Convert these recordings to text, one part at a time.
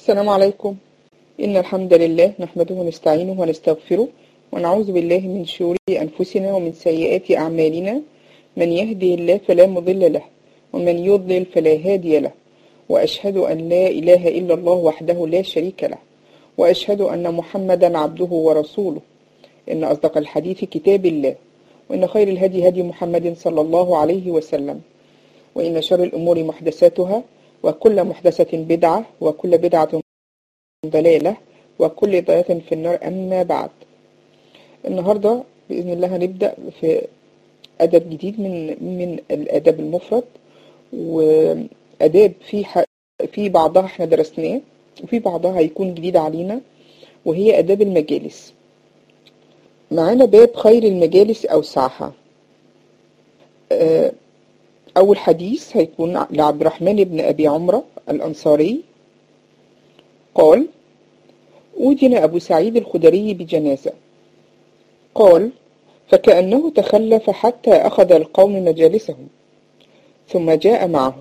السلام عليكم إن الحمد لله نحمده ونستعينه ونستغفره ونعوذ بالله من شرور أنفسنا ومن سيئات أعمالنا من يهدي الله فلا مضل له ومن يضلل فلا هادي له وأشهد أن لا إله إلا الله وحده لا شريك له وأشهد أن محمدا عبده ورسوله إن أصدق الحديث كتاب الله وإن خير الهدي هدي محمد صلى الله عليه وسلم وإن شر الأمور محدثاتها وكل محدثة بدعة وكل بدعة ضلالة وكل ضلالة في النار أما بعد النهاردة بإذن الله هنبدأ في أدب جديد من من الآداب المفرد وآداب في ح... في بعضها احنا درسناه وفي بعضها هيكون جديد علينا وهي آداب المجالس معانا باب خير المجالس أوسعها أول حديث هيكون لعبد الرحمن بن أبي عمرة الأنصاري قال أذن أبو سعيد الخدري بجنازة قال فكأنه تخلف حتى أخذ القوم مجالسهم ثم جاء معه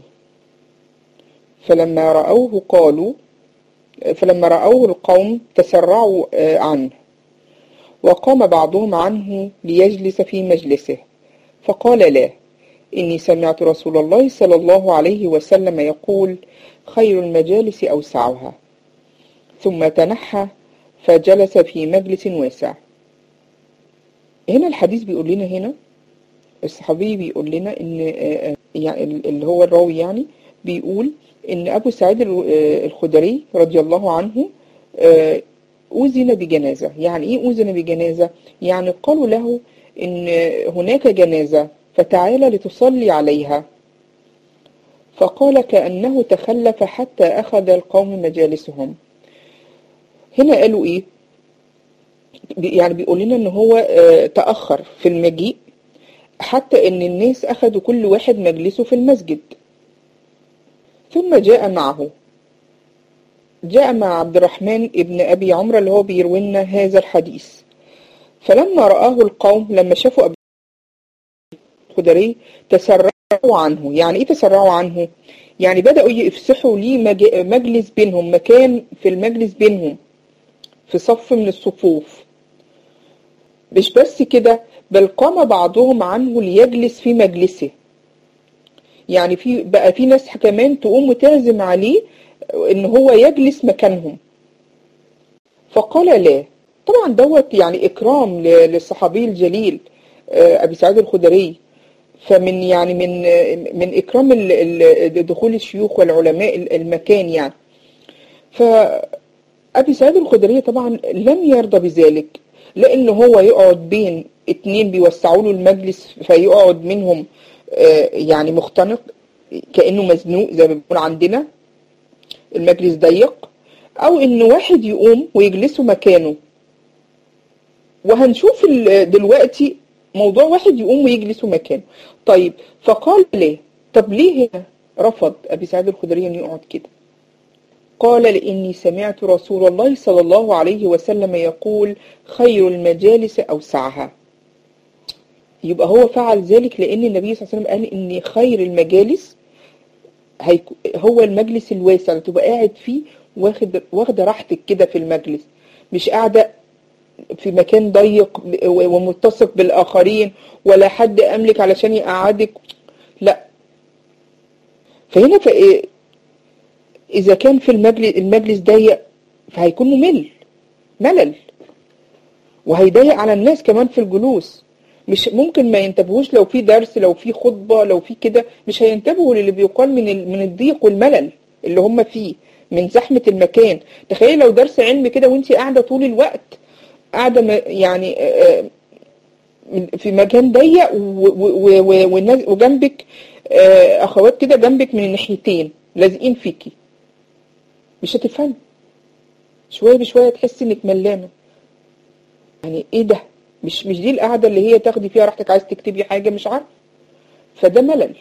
فلما رأوه قالوا فلما رأوه القوم تسرعوا عنه وقام بعضهم عنه ليجلس في مجلسه فقال لا إني سمعت رسول الله صلى الله عليه وسلم يقول خير المجالس أوسعها ثم تنحى فجلس في مجلس واسع هنا الحديث بيقول لنا هنا الصحابي بيقول لنا ان يعني اللي هو الراوي يعني بيقول ان ابو سعيد الخدري رضي الله عنه أذن بجنازة يعني ايه أذن بجنازة يعني قالوا له ان هناك جنازة فتعالى لتصلي عليها فقال كأنه تخلف حتى أخذ القوم مجالسهم هنا قالوا إيه يعني بيقول لنا إن هو تأخر في المجيء حتى إن الناس أخذوا كل واحد مجلسه في المسجد ثم جاء معه جاء مع عبد الرحمن ابن أبي عمرو اللي هو بيروي لنا هذا الحديث فلما رآه القوم لما شافوا أبي الخدري تسرعوا عنه يعني ايه تسرعوا عنه يعني بدأوا يفسحوا ليه مجلس بينهم مكان في المجلس بينهم في صف من الصفوف مش بس كده بل قام بعضهم عنه ليجلس في مجلسه يعني في بقى في ناس كمان تقوم وتعزم عليه ان هو يجلس مكانهم فقال لا طبعا دوت يعني اكرام للصحابي الجليل ابي سعيد الخدري فمن يعني من من اكرام دخول الشيوخ والعلماء المكان يعني فابي سعيد الخدري طبعا لم يرضى بذلك لان هو يقعد بين اتنين بيوسعوا له المجلس فيقعد منهم يعني مختنق كانه مزنوق زي ما بنقول عندنا المجلس ضيق او ان واحد يقوم ويجلسه مكانه وهنشوف دلوقتي موضوع واحد يقوم ويجلسوا مكانه طيب فقال ليه طب ليه هنا رفض أبي سعيد الخدري أن يقعد كده قال لإني سمعت رسول الله صلى الله عليه وسلم يقول خير المجالس أوسعها يبقى هو فعل ذلك لأن النبي صلى الله عليه وسلم قال إن خير المجالس هو المجلس الواسع اللي تبقى قاعد فيه واخد واخده راحتك كده في المجلس مش قاعده في مكان ضيق ومتصف بالآخرين ولا حد أملك علشان يقعدك لا فهنا فإيه إذا كان في المجلس, المجلس ضيق فهيكون ممل ملل وهيضيق على الناس كمان في الجلوس مش ممكن ما ينتبهوش لو في درس لو في خطبة لو في كده مش هينتبهوا للي بيقال من من الضيق والملل اللي هم فيه من زحمة المكان تخيل لو درس علم كده وانت قاعدة طول الوقت قاعدة يعني في مكان ضيق وجنبك اخوات كده جنبك من الناحيتين لازقين فيكي مش هتفهمي شوية بشوية تحسي انك ملانة يعني ايه ده مش مش دي القعدة اللي هي تاخدي فيها راحتك عايز تكتبي حاجة مش عارف فده ملل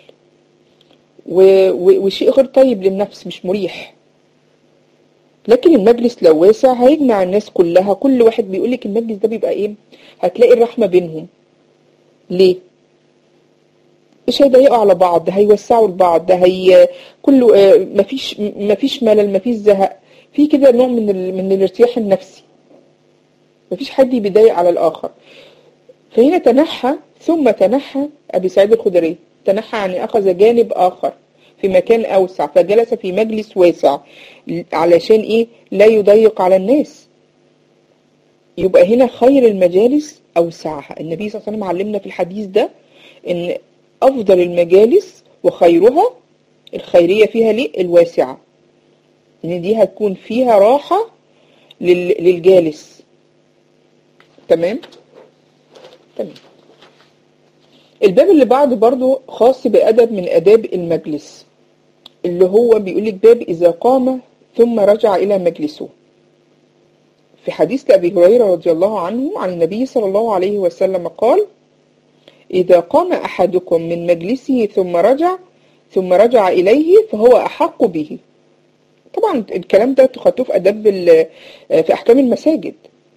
وشيء غير طيب للنفس مش مريح لكن المجلس لو واسع هيجمع الناس كلها كل واحد بيقولك المجلس ده بيبقى ايه هتلاقي الرحمة بينهم ليه مش هيضيقوا على بعض هيوسعوا لبعض هي كله مفيش مفيش ملل مفيش زهق في كده نوع من ال... من الارتياح النفسي مفيش حد بيضايق على الآخر فهنا تنحى ثم تنحى أبي سعيد الخدري تنحى يعني أخذ جانب آخر في مكان أوسع فجلس في مجلس واسع علشان إيه لا يضيق على الناس يبقى هنا خير المجالس أوسعها النبي صلى الله عليه وسلم علمنا في الحديث ده إن أفضل المجالس وخيرها الخيرية فيها ليه الواسعة إن دي هتكون فيها راحة لل- للجالس تمام تمام الباب اللي بعده برضو خاص بأدب من أداب المجلس اللي هو بيقول لك باب إذا قام ثم رجع إلى مجلسه في حديث لأبي هريرة رضي الله عنه عن النبي صلى الله عليه وسلم قال إذا قام أحدكم من مجلسه ثم رجع ثم رجع إليه فهو أحق به طبعا الكلام ده تخطوه في أدب ال- في أحكام المساجد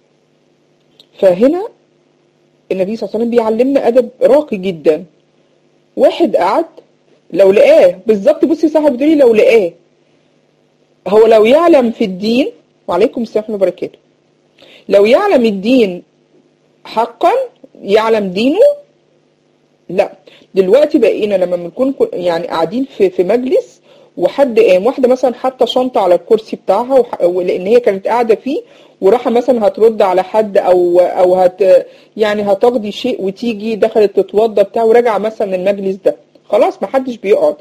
فهنا النبي صلى الله عليه وسلم بيعلمنا أدب راقي جدا واحد قعد لو لقاه بالظبط بصي صاحب بتقولي لو لقاه هو لو يعلم في الدين وعليكم السلام ورحمة الله وبركاته لو يعلم الدين حقا يعلم دينه لا دلوقتي بقينا لما بنكون كو- يعني قاعدين في في مجلس وحد قام واحده مثلا حاطه شنطه على الكرسي بتاعها وح- لان هي كانت قاعده فيه وراحه مثلا هترد على حد او او هت يعني هتقضي شيء وتيجي دخلت تتوضى بتاع وراجعه مثلا المجلس ده خلاص ما حدش بيقعد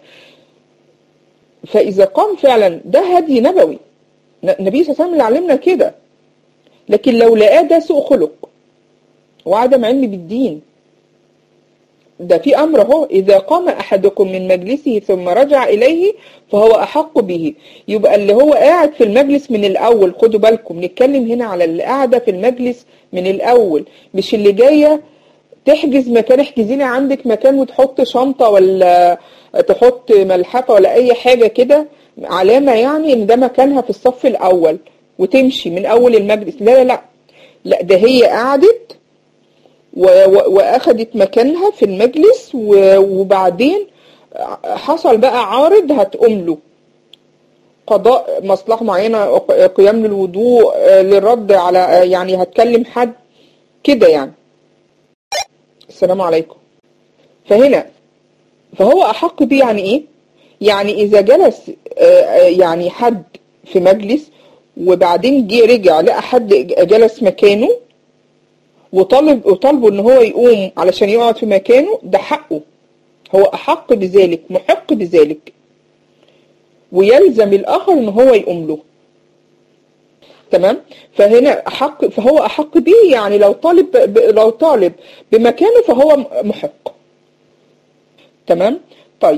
فاذا قام فعلا ده هدي نبوي ن- النبي صلى الله عليه وسلم اللي علمنا كده لكن لو لقاه ده سوء خلق وعدم علم بالدين ده في امر اهو اذا قام احدكم من مجلسه ثم رجع اليه فهو احق به يبقى اللي هو قاعد في المجلس من الاول خدوا بالكم نتكلم هنا على اللي قاعده في المجلس من الاول مش اللي جايه تحجز مكان احجزي لي عندك مكان وتحط شنطه ولا تحط ملحفه ولا اي حاجه كده علامه يعني ان ده مكانها في الصف الاول وتمشي من اول المجلس لا لا لا لا ده هي قعدت و- و- واخدت مكانها في المجلس و- وبعدين حصل بقى عارض هتقوم له قضاء مصلحة معينة قيام للوضوء آه، للرد على آه، يعني هتكلم حد كده يعني السلام عليكم فهنا فهو أحق بيه يعني إيه؟ يعني إذا جلس آه، آه، يعني حد في مجلس وبعدين جه رجع لقى حد جلس مكانه وطالب وطالبه ان هو يقوم علشان يقعد في مكانه ده حقه هو احق بذلك محق بذلك ويلزم الاخر ان هو يقوم له تمام فهنا احق فهو احق به يعني لو طالب ب- لو طالب بمكانه فهو م- محق تمام طيب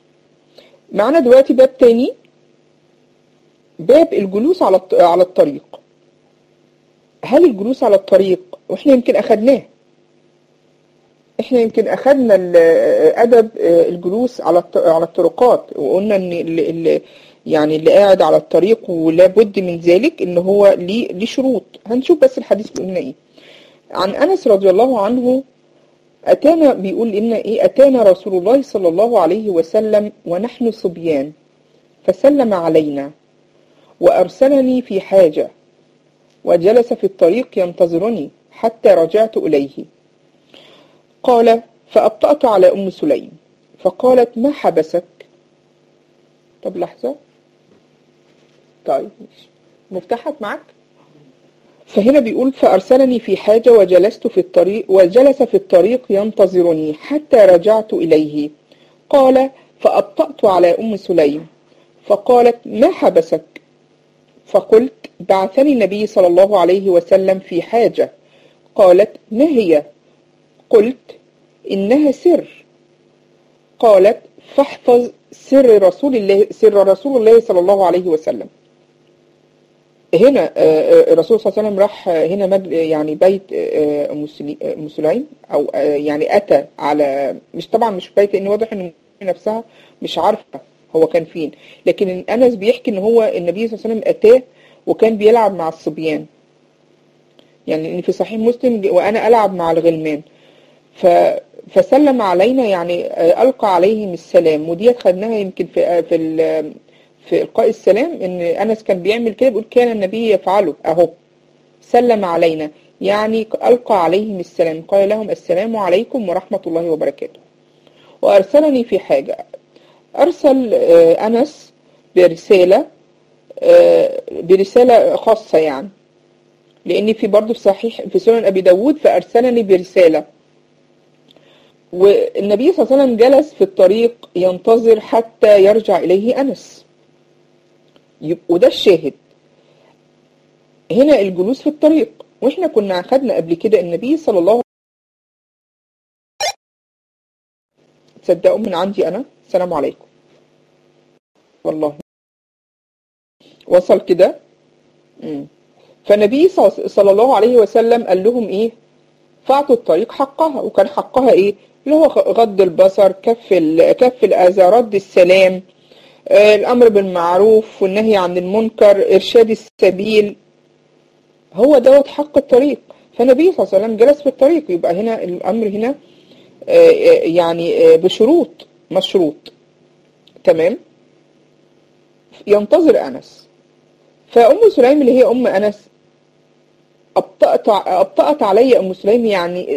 معنا دلوقتي باب تاني باب الجلوس على الط- على الطريق هل الجلوس على الطريق واحنا يمكن اخدناه احنا يمكن اخدنا ال- ادب الجلوس على الط- على الطرقات وقلنا ان اللي اللي يعني اللي قاعد على الطريق ولا بد من ذلك ان هو ليه ليه شروط هنشوف بس الحديث بيقول لنا ايه عن انس رضي الله عنه اتانا بيقول ان ايه اتانا رسول الله صلى الله عليه وسلم ونحن صبيان فسلم علينا وارسلني في حاجه وجلس في الطريق ينتظرني حتى رجعت إليه قال فأبطأت على أم سليم فقالت ما حبسك طب لحظة طيب ماشي مفتاحك معك فهنا بيقول فأرسلني في حاجة وجلست في الطريق وجلس في الطريق ينتظرني حتى رجعت إليه قال فأبطأت على أم سليم فقالت ما حبسك فقلت بعثني النبي صلى الله عليه وسلم في حاجة قالت ما هي قلت إنها سر قالت فاحفظ سر رسول الله سر رسول الله صلى الله عليه وسلم هنا آه، آه، الرسول صلى الله عليه وسلم راح آه، هنا مجل يعني بيت آه، أم سلي- آه، أم سليم او آه، يعني اتى على مش طبعا مش بيت لان واضح ان نفسها مش عارفه هو كان فين لكن انس بيحكي ان هو النبي صلى الله عليه وسلم اتاه وكان بيلعب مع الصبيان يعني ان في صحيح مسلم وانا العب مع الغلمان ف فسلم علينا يعني آه، القى عليهم السلام وديت خدناها يمكن في آه، في ال- في إلقاء السلام إن أنس كان بيعمل كده بيقول كان النبي يفعله أهو سلم علينا يعني ألقى عليهم السلام قال لهم السلام عليكم ورحمة الله وبركاته وأرسلني في حاجة أرسل أنس برسالة برسالة خاصة يعني لأن في برضه في صحيح في سنن أبي داود فأرسلني برسالة والنبي صلى الله عليه وسلم جلس في الطريق ينتظر حتى يرجع إليه أنس وده الشاهد هنا الجلوس في الطريق واحنا كنا خدنا قبل كده النبي صلى الله تصدقوا من عندي انا السلام عليكم والله وصل كده فالنبي صلى الله عليه وسلم قال لهم ايه فاعطوا الطريق حقها وكان حقها ايه اللي هو غض البصر كف كف الاذى رد السلام الامر بالمعروف والنهي عن المنكر ارشاد السبيل هو دوت حق الطريق فالنبي صلى الله عليه وسلم جلس في الطريق يبقى هنا الامر هنا يعني بشروط مشروط تمام ينتظر انس فام سليم اللي هي ام انس ابطأت ابطأت علي ام سليم يعني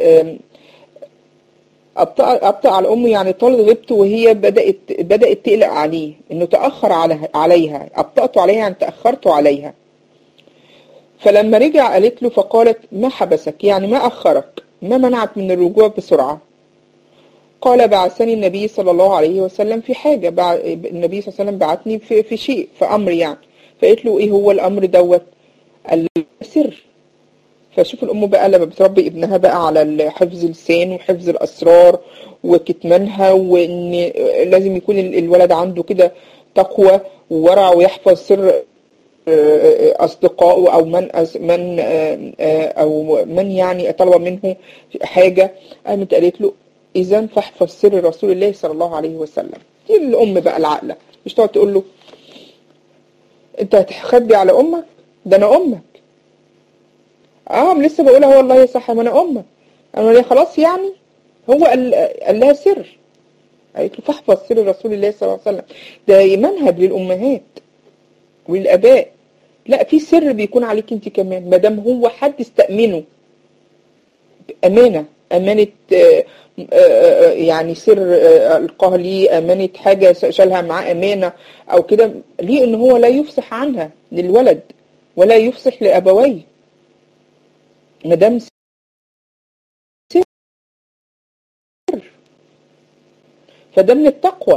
أبطأ, أبطأ على أمه يعني طالت غبته وهي بدأت بدأت تقلق عليه إنه تأخر على عليها أبطأت عليها يعني تأخرت عليها فلما رجع قالت له فقالت ما حبسك يعني ما أخرك ما منعك من الرجوع بسرعة قال بعثني النبي صلى الله عليه وسلم في حاجة النبي صلى الله عليه وسلم بعثني في, في شيء في أمر يعني فقلت له إيه هو الأمر دوت قال له سر فشوف الأم بقى لما بتربي ابنها بقى على حفظ اللسان وحفظ الأسرار وكتمانها وإن لازم يكون الولد عنده كده تقوى وورع ويحفظ سر أصدقائه أو من من أو من يعني طلب منه حاجة قامت قالت له إذا فاحفظ سر رسول الله صلى الله عليه وسلم دي الأم بقى العاقلة مش تقعد تقول له أنت هتخبي على أمك ده أنا أمك اه لسه بقولها والله صح ما انا امك انا خلاص يعني هو قال, قال لها سر قالت له فاحفظ سر رسول الله صلى الله عليه وسلم ده منهج للامهات وللاباء لا في سر بيكون عليك انت كمان ما دام هو حد استأمنه امانه امانه يعني سر القاه ليه امانه حاجه شالها معاه امانه او كده ليه ان هو لا يفصح عنها للولد ولا يفصح لابويه مدام سر فده من التقوى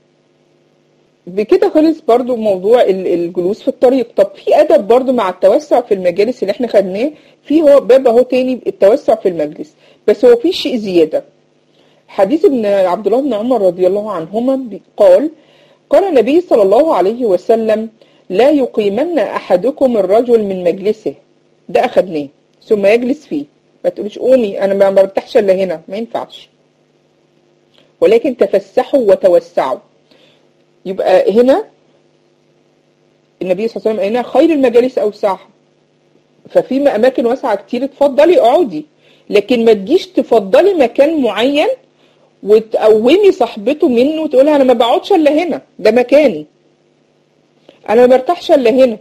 بكده خلص برضو موضوع الجلوس في الطريق طب في ادب برضو مع التوسع في المجالس اللي احنا خدناه في هو باب اهو تاني التوسع في المجلس بس هو في شيء زياده حديث ابن عبد الله بن عمر رضي الله عنهما قال قال النبي صلى الله عليه وسلم لا يقيمن احدكم الرجل من مجلسه ده اخدناه ثم يجلس فيه ما تقوليش قومي انا ما برتاحش الا هنا ما ينفعش ولكن تفسحوا وتوسعوا يبقى هنا النبي صلى الله عليه وسلم قال خير المجالس اوسعها ففي اماكن واسعه كتير اتفضلي اقعدي لكن ما تجيش تفضلي مكان معين وتقومي صاحبته منه وتقولها انا ما بقعدش الا هنا ده مكاني انا ما برتاحش الا هنا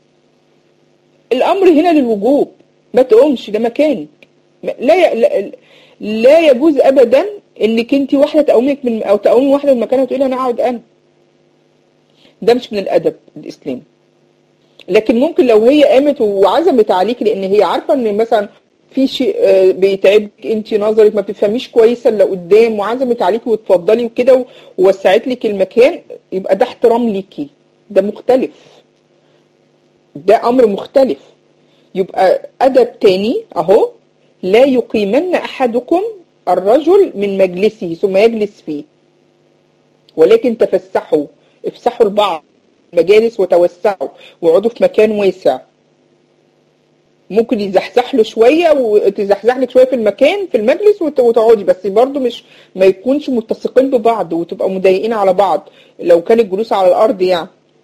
الامر هنا للوجوب ما تقومش ده مكانك لا لا, لا يجوز ابدا انك انت واحده تقومك من او تقومي واحده من مكانها وتقولي انا اقعد انا ده مش من الادب الاسلامي لكن ممكن لو هي قامت وعزمت عليك لان هي عارفه ان مثلا في شيء بيتعبك انت نظرك ما بتفهميش كويس الا قدام وعزمت عليكي وتفضلي وكده ووسعت لك المكان يبقى ده احترام ليكي ده مختلف ده امر مختلف يبقى ادب تاني اهو لا يقيمن احدكم الرجل من مجلسه ثم يجلس فيه ولكن تفسحوا افسحوا البعض مجالس وتوسعوا واقعدوا في مكان واسع ممكن يزحزح له شويه وتزحزح لك شويه في المكان في المجلس وتقعدي بس برضو مش ما يكونش متسقين ببعض وتبقى مضايقين على بعض لو كان الجلوس على الارض يعني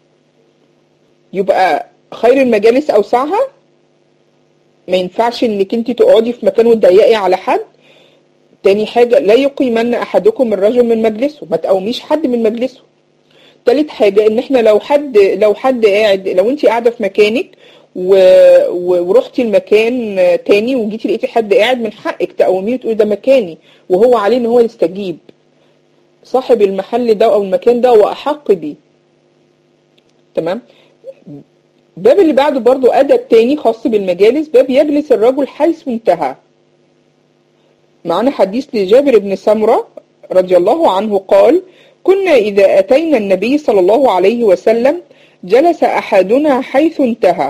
يبقى خير المجالس اوسعها ما ينفعش انك انت تقعدي في مكان وتضيقي على حد تاني حاجة لا يقيمن احدكم الرجل من مجلسه ما تقوميش حد من مجلسه تالت حاجة ان احنا لو حد لو حد قاعد لو انت قاعدة في مكانك و... و... ورحتي المكان تاني وجيتي لقيتي حد قاعد من حقك تقوميه وتقولي ده مكاني وهو عليه ان هو يستجيب صاحب المحل ده او المكان ده هو احق بيه تمام الباب اللي بعده برضو ادب تاني خاص بالمجالس باب يجلس الرجل حيث انتهى معنا حديث لجابر بن سمرة رضي الله عنه قال كنا إذا أتينا النبي صلى الله عليه وسلم جلس أحدنا حيث انتهى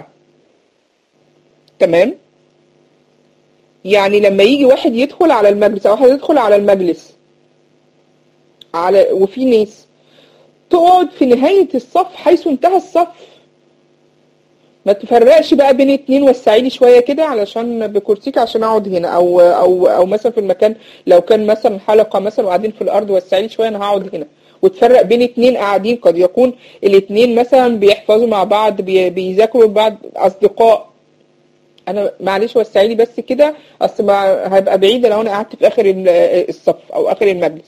تمام يعني لما يجي واحد يدخل على المجلس أو واحد يدخل على المجلس على وفي ناس تقعد في نهاية الصف حيث انتهى الصف ما تفرقش بقى بين اتنين وسعيلي شويه كده علشان بكرسيك عشان اقعد هنا او او او مثلا في المكان لو كان مثلا حلقه مثلا وقاعدين في الارض وسعيلي شويه انا هقعد هنا وتفرق بين اتنين قاعدين قد يكون الاتنين مثلا بيحفظوا مع بعض بي- بيذاكروا بعض اصدقاء انا معلش وسعيلي بس كده اصل ما- هبقى بعيده لو انا قعدت في اخر ال- الصف او اخر المجلس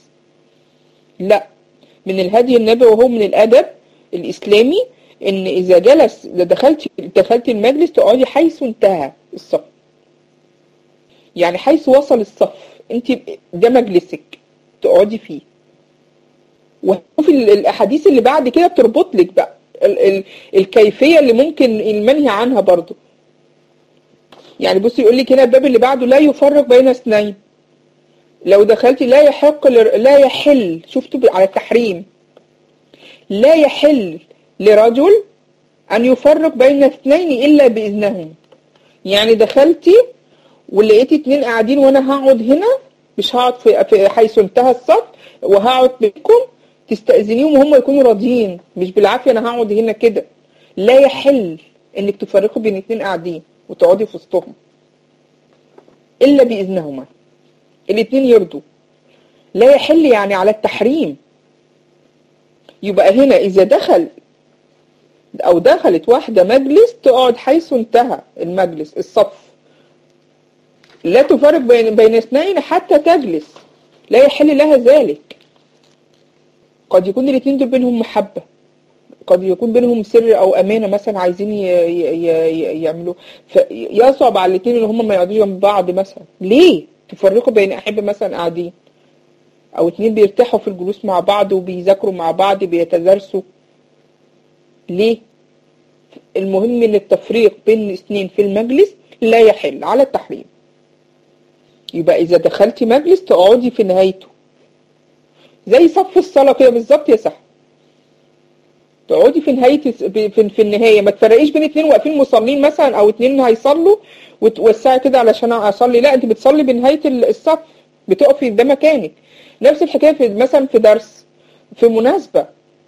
لا من الهدي النبوي وهو من الادب الاسلامي ان اذا جلس اذا دخلت دخلت المجلس تقعدي حيث انتهى الصف يعني حيث وصل الصف انت ده مجلسك تقعدي فيه وفي الاحاديث اللي بعد كده بتربط لك بقى ال ال الكيفيه اللي ممكن المنهي عنها برضو يعني بصي يقول لك هنا الباب اللي بعده لا يفرق بين اثنين لو دخلتي لا يحق لر- لا يحل شفتوا على التحريم لا يحل لرجل أن يفرق بين اثنين إلا بإذنهم يعني دخلتي ولقيتي اتنين قاعدين وأنا هقعد هنا مش هقعد في في حيث انتهى الصف وهقعد بينكم تستأذنيهم وهم يكونوا راضيين مش بالعافية أنا هقعد هنا كده لا يحل إنك تفرقوا بين اتنين قاعدين وتقعدي في وسطهم إلا بإذنهما الاتنين يرضوا لا يحل يعني على التحريم يبقى هنا إذا دخل أو دخلت واحدة مجلس تقعد حيث انتهى المجلس الصف لا تفرق بين بين اثنين حتى تجلس لا يحل لها ذلك قد يكون الاثنين دول بينهم محبة قد يكون بينهم سر او امانة مثلا عايزين ي- ي- ي- يعملوا فيصعب على الاثنين ان هم ما يقعدوش جنب بعض مثلا ليه تفرقوا بين احبة مثلا قاعدين او اتنين بيرتاحوا في الجلوس مع بعض وبيذاكروا مع بعض بيتدارسوا ليه المهم ان التفريق بين اثنين في المجلس لا يحل على التحريم يبقى اذا دخلتي مجلس تقعدي في نهايته زي صف الصلاة كده بالظبط يا صح تقعدي في نهاية في, في النهاية ما تفرقيش بين اتنين واقفين مصلين مثلا او اتنين هيصلوا وتوسعي كده علشان اصلي لا انت بتصلي بنهاية الصف بتقفي ده مكانك نفس الحكاية في مثلا في درس في مناسبة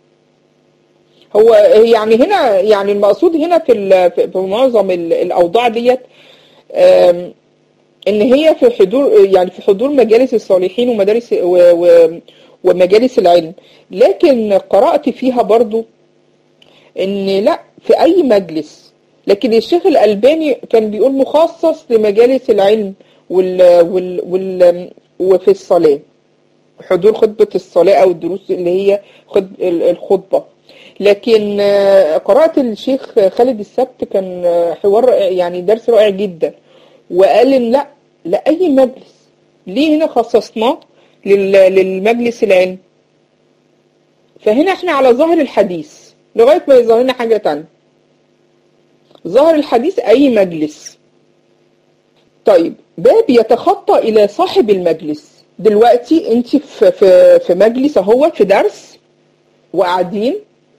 هو يعني هنا يعني المقصود هنا في ال- في معظم ال- الاوضاع ديت آم، ان هي في حضور يعني في حضور مجالس الصالحين ومدارس و و ومجالس العلم لكن قرأت فيها برضو ان لا في اي مجلس لكن الشيخ الألباني كان بيقول مخصص لمجالس العلم وال وال وال وفي الصلاة حضور خطبة الصلاة أو الدروس اللي هي خد الخطبة لكن آه، قرأت الشيخ خالد السبت كان آه، حوار رائع- يعني درس رائع جدا وقال إن لا لا أي مجلس ليه هنا خصصناه لل- للمجلس العلم فهنا احنا على ظاهر الحديث لغاية ما يظهر لنا حاجة تانية ظاهر الحديث أي مجلس طيب باب يتخطى إلى صاحب المجلس دلوقتي انت في, في, في مجلس اهو في درس وقاعدين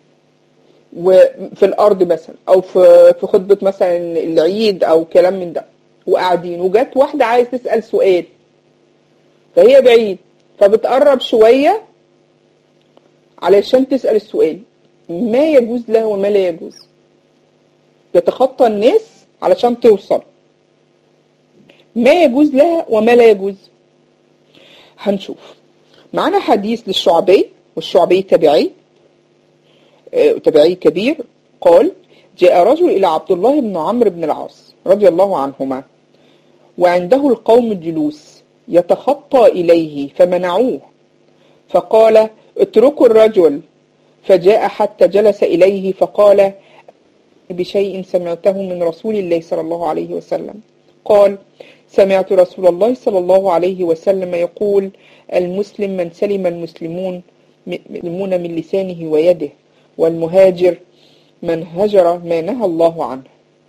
وفي الارض مثلا او في في خطبه مثلا العيد او كلام من ده وقاعدين وجت واحده عايز تسال سؤال فهي بعيد فبتقرب شويه علشان تسال السؤال ما يجوز له وما لا يجوز يتخطى الناس علشان توصل ما يجوز لها وما لا يجوز هنشوف معنا حديث للشعبي والشعبي تبعي آه، تبعي كبير قال جاء رجل إلى عبد الله بن عمرو بن العاص رضي الله عنهما وعنده القوم الجلوس يتخطى إليه فمنعوه فقال اتركوا الرجل فجاء حتى جلس إليه فقال بشيء سمعته من رسول الله صلى الله عليه وسلم قال سمعت رسول الله صلى الله عليه وسلم يقول المسلم من سلم المسلمون مسلمون من لسانه ويده والمهاجر من هجر ما نهى الله عنه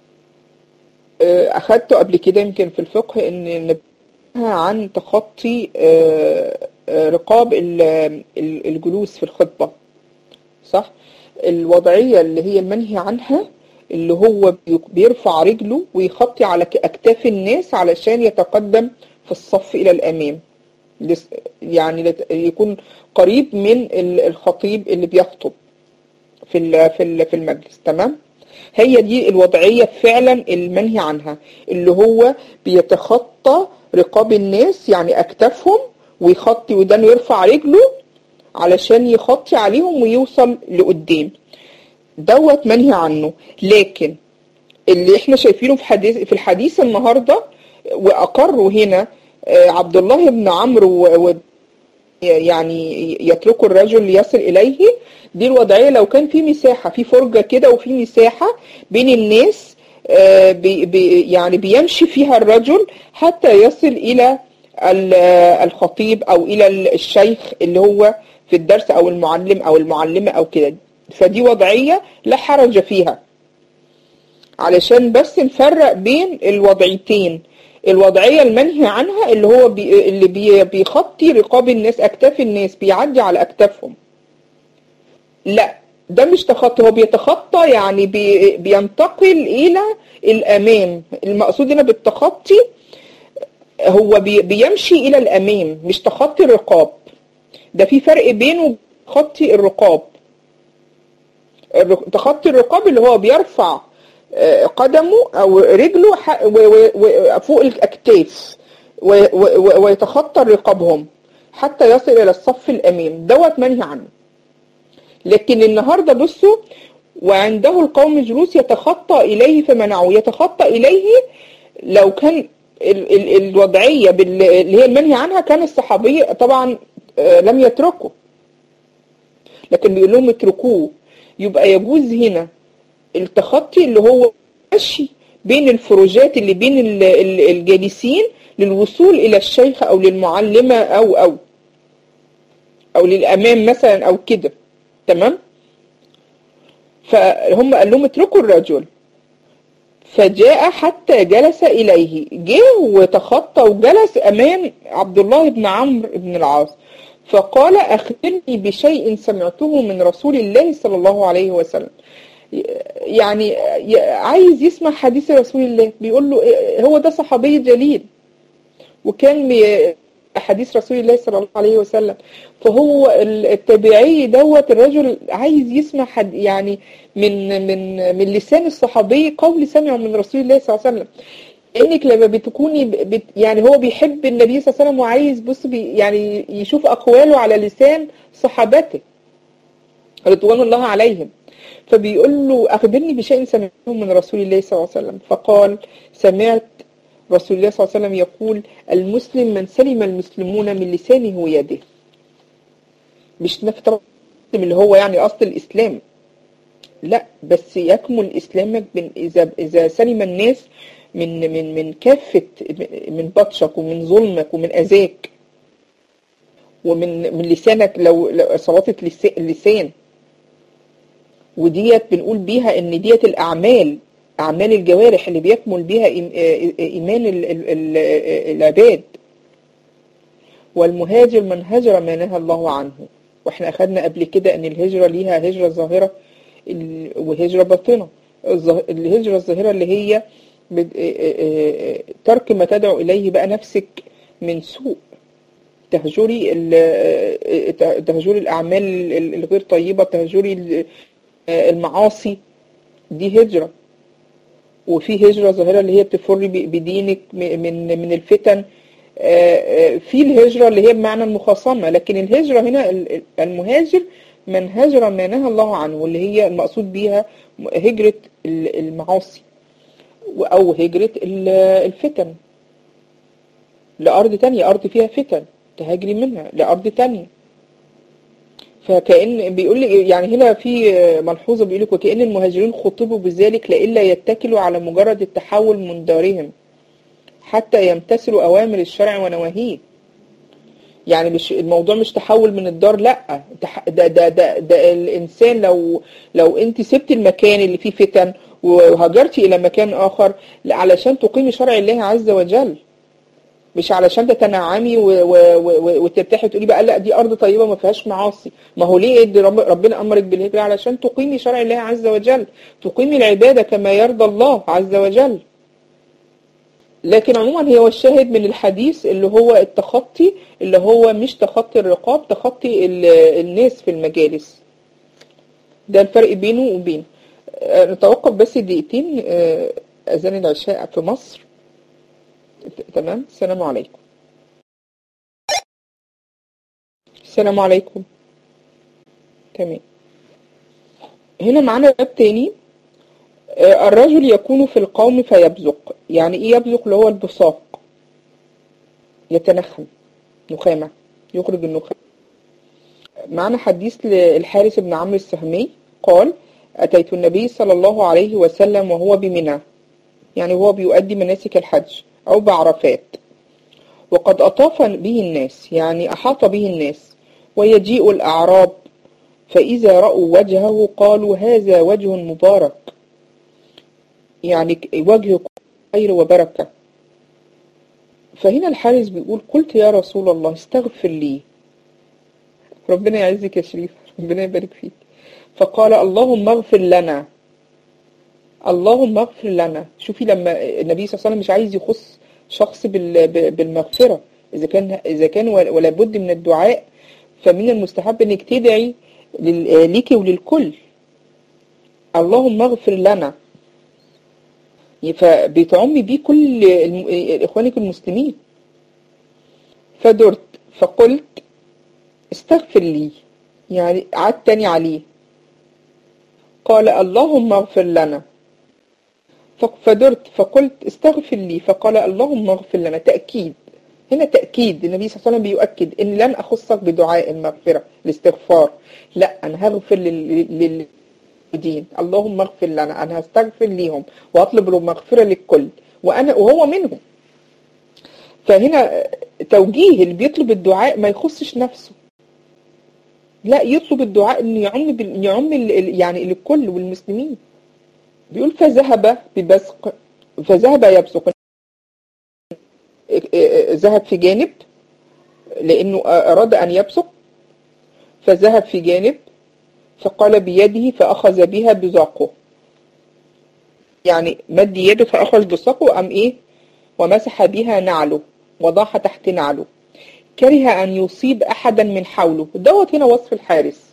أخذته قبل كده يمكن في الفقه أن عن تخطي رقاب الجلوس في الخطبة صح الوضعية اللي هي المنهي عنها اللي هو بيرفع رجله ويخطي على أكتاف الناس علشان يتقدم في الصف إلى الأمام يعني يكون قريب من الخطيب اللي بيخطب في في المجلس تمام هي دي الوضعية فعلا المنهي عنها اللي هو بيتخطى رقاب الناس يعني أكتافهم ويخطي ودانه يرفع رجله علشان يخطي عليهم ويوصل لقدام دوت منهي عنه لكن اللي احنا شايفينه في حديث في الحديث النهارده واقروا هنا عبد الله بن عمرو و يعني يتركوا الرجل يصل اليه دي الوضعيه لو كان في مساحه في فرجه كده وفي مساحه بين الناس بي بي يعني بيمشي فيها الرجل حتى يصل الى الخطيب او الى الشيخ اللي هو في الدرس او المعلم او المعلمه او كده فدي وضعيه لا حرج فيها علشان بس نفرق بين الوضعيتين الوضعية المنهي عنها اللي هو بي اللي بي بيخطي رقاب الناس أكتاف الناس بيعدي على أكتافهم لا ده مش تخطي هو بيتخطى يعني بي بينتقل إلى الأمام المقصود هنا بالتخطي هو بي بيمشي إلى الأمام مش تخطي الرقاب ده في فرق بينه تخطي الرقاب تخطي الرقاب اللي هو بيرفع قدمه او رجله فوق الاكتاف ويتخطى رقابهم حتى يصل الى الصف الامام دوت منهي عنه لكن النهارده بصوا وعنده القوم جلوس يتخطى اليه فمنعوه يتخطى اليه لو كان ال ال الوضعيه اللي هي المنهي عنها كان الصحابي طبعا لم يتركوا لكن بيقول لهم اتركوه يبقى يجوز هنا التخطي اللي هو مشي بين الفروجات اللي بين الجالسين للوصول إلى الشيخ أو للمعلمة أو أو أو للأمام مثلا أو كده تمام فهم قال لهم اتركوا الرجل فجاء حتى جلس إليه جه وتخطى وجلس أمام عبد الله بن عمرو بن العاص فقال أخبرني بشيء سمعته من رسول الله صلى الله عليه وسلم يعني عايز يسمع حديث رسول الله بيقول له هو ده صحابي جليل وكان حديث رسول الله صلى الله عليه وسلم فهو التابعي دوت الرجل عايز يسمع حد يعني من من من لسان الصحابي قول سمعه من رسول الله صلى الله عليه وسلم انك لما بتكوني بت يعني هو بيحب النبي صلى الله عليه وسلم وعايز بص بي يعني يشوف اقواله على لسان صحابته رضوان الله عليهم فبيقول له أخبرني بشيء سمعته من رسول الله صلى الله عليه وسلم فقال سمعت رسول الله صلى الله عليه وسلم يقول المسلم من سلم المسلمون من لسانه ويده مش نفي طبعا اللي هو يعني أصل الإسلام لا بس يكمل إسلامك إذا إذا سلم الناس من من من كافة من بطشك ومن ظلمك ومن أذاك ومن من لسانك لو سلطة اللسان وديت بنقول بيها ان ديت الاعمال اعمال الجوارح اللي بيكمل بيها ايمان العباد والمهاجر من هجر ما نهى الله عنه واحنا اخدنا قبل كده ان الهجرة ليها هجرة ظاهرة وهجرة باطنة الهجرة الظاهرة اللي هي ترك ما تدعو اليه بقى نفسك من سوء تهجري تهجري الاعمال الغير طيبة تهجري المعاصي دي هجرة وفي هجرة ظاهرة اللي هي بتفر بدينك من من الفتن في الهجرة اللي هي بمعنى المخاصمة لكن الهجرة هنا المهاجر من هجر ما نهى الله عنه واللي هي المقصود بيها هجرة المعاصي أو هجرة الفتن لأرض تانية أرض فيها فتن تهاجري منها لأرض تانية فكأن بيقول لي يعني هنا في ملحوظة بيقول لك وكأن المهاجرين خطبوا بذلك لئلا يتكلوا على مجرد التحول من دارهم حتى يمتثلوا أوامر الشرع ونواهيه يعني مش الموضوع مش تحول من الدار لا ده ده ده, ده الانسان لو لو انت سبت المكان اللي فيه فتن وهاجرتي الى مكان اخر علشان تقيمي شرع الله عز وجل مش علشان تتنعمي وترتاحي وتقولي بقى لا دي ارض طيبه ما فيهاش معاصي ما هو ليه ادي رب ربنا امرك بالهجره علشان تقيمي شرع الله عز وجل تقيمي العباده كما يرضى الله عز وجل لكن عموما هو الشاهد من الحديث اللي هو التخطي اللي هو مش تخطي الرقاب تخطي الناس في المجالس ده الفرق بينه وبين نتوقف بس دقيقتين أذان العشاء في مصر تمام السلام عليكم السلام عليكم تمام هنا معانا باب تاني الرجل يكون في القوم فيبزق يعني ايه يبزق اللي هو البصاق يتنخم نخامة يخرج النخامة معنا حديث للحارث بن عمرو السهمي قال أتيت النبي صلى الله عليه وسلم وهو بمنى يعني هو بيؤدي مناسك الحج أو بعرفات وقد أطاف به الناس يعني أحاط به الناس ويجيء الأعراب فإذا رأوا وجهه قالوا هذا وجه مبارك يعني وجه خير وبركة فهنا الحارس بيقول قلت يا رسول الله استغفر لي ربنا يعزك يا شريف ربنا يبارك فيك فقال اللهم اغفر لنا اللهم اغفر لنا شوفي لما النبي صلى الله عليه وسلم مش عايز يخص شخص بالمغفرة إذا كان إذا كان ولا بد من الدعاء فمن المستحب إنك تدعي ليكي وللكل اللهم اغفر لنا فبتعمي بيه كل إخوانك المسلمين فدرت فقلت استغفر لي يعني عاد تاني عليه قال اللهم اغفر لنا فدرت فقلت استغفر لي فقال اللهم اغفر لنا تأكيد هنا تأكيد النبي صلى الله عليه وسلم بيؤكد ان لن اخصك بدعاء المغفرة الاستغفار لا انا هغفر لل دين اللهم اغفر لنا انا هستغفر ليهم واطلب المغفرة للكل وانا وهو منهم فهنا توجيه اللي بيطلب الدعاء ما يخصش نفسه لا يطلب الدعاء انه يعم بال... يعم ال... يعني للكل والمسلمين بيقول فذهب ببزق فذهب يبصق ذهب في جانب لانه اراد ان يبصق فذهب في جانب فقال بيده فاخذ بها بزاقه يعني مد يده فاخذ بساقه وام ايه ومسح بها نعله وضاح تحت نعله كره أن يصيب أحدا من حوله دوت هنا وصف الحارس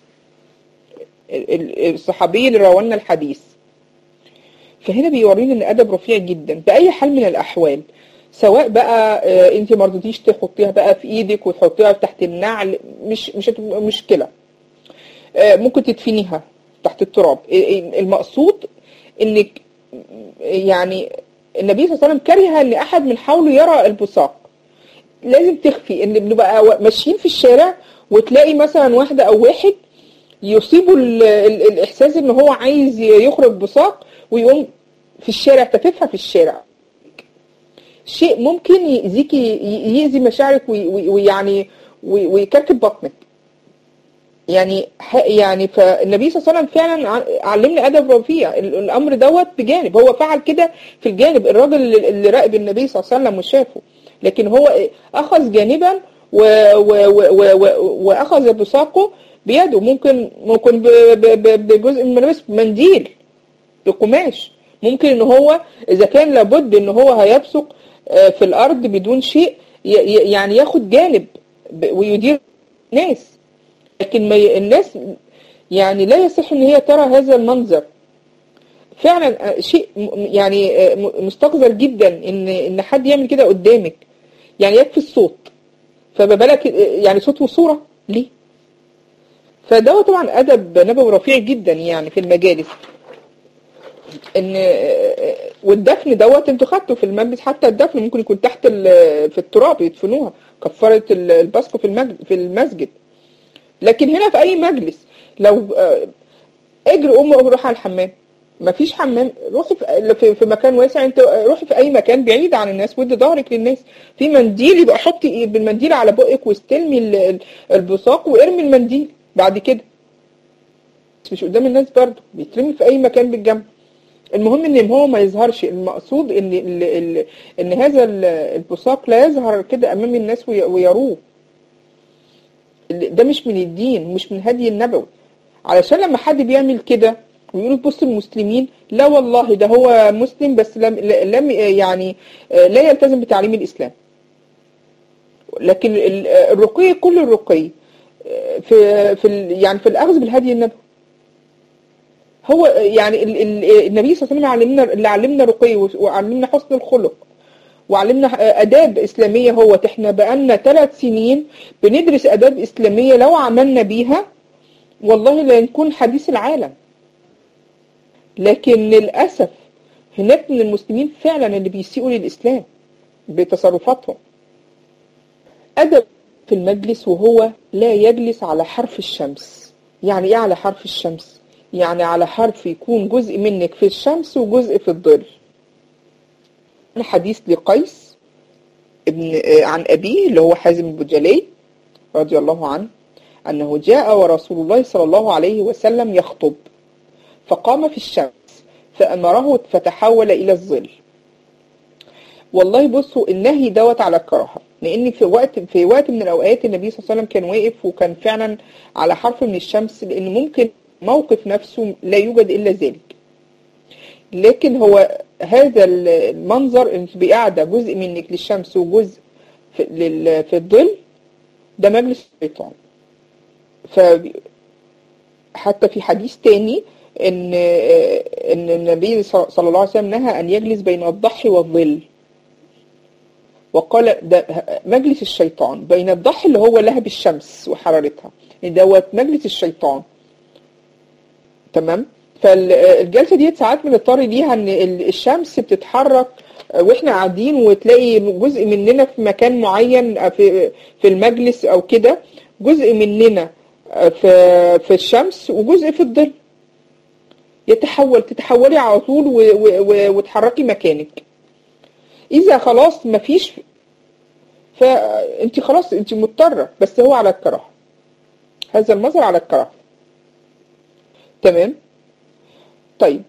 الصحابي اللي روالنا الحديث فهنا بيورينا ان ادب رفيع جدا باي حال من الاحوال سواء بقى انت ما رضيتيش تحطيها بقى في ايدك وتحطيها تحت النعل مش مش هتبقى مشكله ممكن تدفنيها تحت التراب المقصود انك يعني النبي صلى الله عليه وسلم كره ان احد من حوله يرى البصاق لازم تخفي ان بنبقى ماشيين في الشارع وتلاقي مثلا واحدة او واحد يصيبوا ال ال الاحساس ان هو عايز يخرج بساق ويقوم في الشارع تففها في الشارع شيء ممكن يأذيكي يأذي مشاعرك ويعني ويكركب بطنك يعني يعني فالنبي صلى الله عليه وسلم فعلا علمنا ادب رفيع الامر دوت بجانب هو فعل كده في الجانب الراجل اللي راقب النبي صلى الله عليه وسلم وشافه لكن هو اخذ جانبا و و و و واخذ بساقه بيده ممكن ممكن بجزء من الملابس منديل بقماش ممكن ان هو اذا كان لابد ان هو هيبصق في الارض بدون شيء يعني ياخد جانب ويدير ناس لكن ما الناس يعني لا يصح ان هي ترى هذا المنظر فعلا شيء يعني مستقذر جدا ان ان حد يعمل كده قدامك يعني يكفي الصوت فما بالك يعني صوت وصوره ليه فده طبعا ادب نبوي رفيع جدا يعني في المجالس ان والدفن دوت انتوا خدتوا في المجلس حتى الدفن ممكن يكون تحت في التراب يدفنوها كفاره البصق في المسجد في المسجد لكن هنا في اي مجلس لو آه، اجري قوم روح على الحمام مفيش حمام روحي في- في في مكان واسع انت روحي في اي مكان بعيد عن الناس ودي ظهرك للناس في منديل يبقى حطي إيه بالمنديل على بقك واستلمي ال- ال- البصاق وارمي المنديل بعد كده بس مش قدام الناس برضه بيترمي في اي مكان بالجنب المهم ان هو ما يظهرش المقصود ان ال ال ان هذا ال- البصاق لا يظهر كده امام الناس وي- ويروه ده مش من الدين مش من هدي النبوي علشان لما حد بيعمل كده ويقول بص المسلمين لا والله ده هو مسلم بس لم لم يعني لا يلتزم بتعليم الاسلام لكن ال- الرقي كل الرقي في في ال- يعني في الاخذ بالهدي النبوي هو يعني ال- ال- النبي صلى الله عليه وسلم علمنا اللي علمنا رقي وعلمنا حسن الخلق وعلمنا اداب اسلاميه هو احنا بقالنا ثلاث سنين بندرس اداب اسلاميه لو عملنا بيها والله لا نكون حديث العالم لكن للاسف هناك من المسلمين فعلا اللي بيسيئوا للاسلام بتصرفاتهم ادب في المجلس وهو لا يجلس على حرف الشمس يعني ايه على حرف الشمس يعني على حرف يكون جزء منك في الشمس وجزء في الظل حديث لقيس ابن آه، عن أبيه اللي هو حازم البجلي رضي الله عنه أنه جاء ورسول الله صلى الله عليه وسلم يخطب فقام في الشمس فأمره فتحول إلى الظل والله بصوا النهي دوت على الكراهة لأن في وقت في وقت من الأوقات النبي صلى الله عليه وسلم كان واقف وكان فعلا على حرف من الشمس لأن ممكن موقف نفسه لا يوجد إلا ذلك لكن هو هذا المنظر انت بقاعدة جزء منك للشمس وجزء في, لل- في الظل ده مجلس الشيطان ف حتى في حديث تاني ان ان النبي صلى الله عليه وسلم نهى ان يجلس بين الضحي والظل وقال ده مجلس الشيطان بين الضحي اللي هو لهب الشمس وحرارتها دوت مجلس الشيطان تمام فالجلسه دي ساعات بنضطر ليها ان ال- الشمس بتتحرك واحنا قاعدين وتلاقي جزء مننا في مكان معين في في المجلس او كده جزء مننا في في الشمس وجزء في الظل يتحول تتحولي على طول و- و- و- وتحركي مكانك اذا خلاص مفيش فانت خلاص انت مضطره بس هو على الكراهه هذا المظهر على الكراهه تمام طيب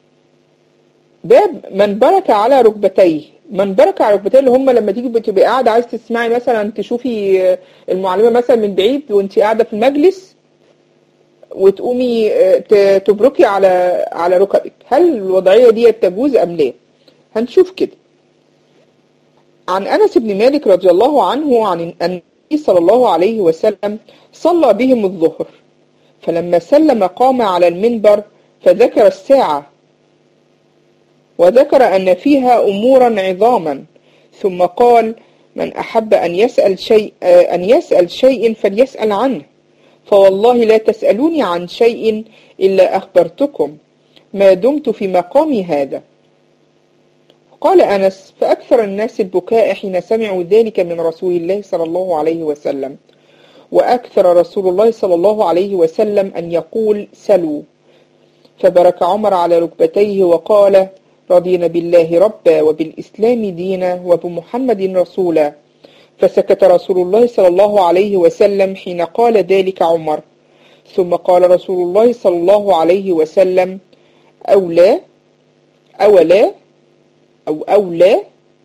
باب من برك على ركبتيه من برك على ركبتيه اللي هم لما تيجي بتبقي قاعده عايز تسمعي مثلا تشوفي المعلمه مثلا من بعيد وانت قاعده في المجلس وتقومي ت- تبركي على على ركبك هل الوضعيه دي تجوز ام لا هنشوف كده عن انس بن مالك رضي الله عنه عن ان النبي صلى الله عليه وسلم صلى بهم الظهر فلما سلم قام على المنبر فذكر الساعة وذكر أن فيها أمورا عظاما ثم قال من أحب أن يسأل شيء أن يسأل شيء فليسأل عنه فوالله لا تسألوني عن شيء إلا أخبرتكم ما دمت في مقامي هذا قال أنس فأكثر الناس البكاء حين سمعوا ذلك من رسول الله صلى الله عليه وسلم وأكثر رسول الله صلى الله عليه وسلم أن يقول سلوا فبرك عمر على ركبتيه وقال رضينا بالله ربا وبالإسلام دينا وبمحمد رسولا فسكت رسول الله صلى الله عليه وسلم حين قال ذلك عمر ثم قال رسول الله صلى الله عليه وسلم أولى أولا أو أولى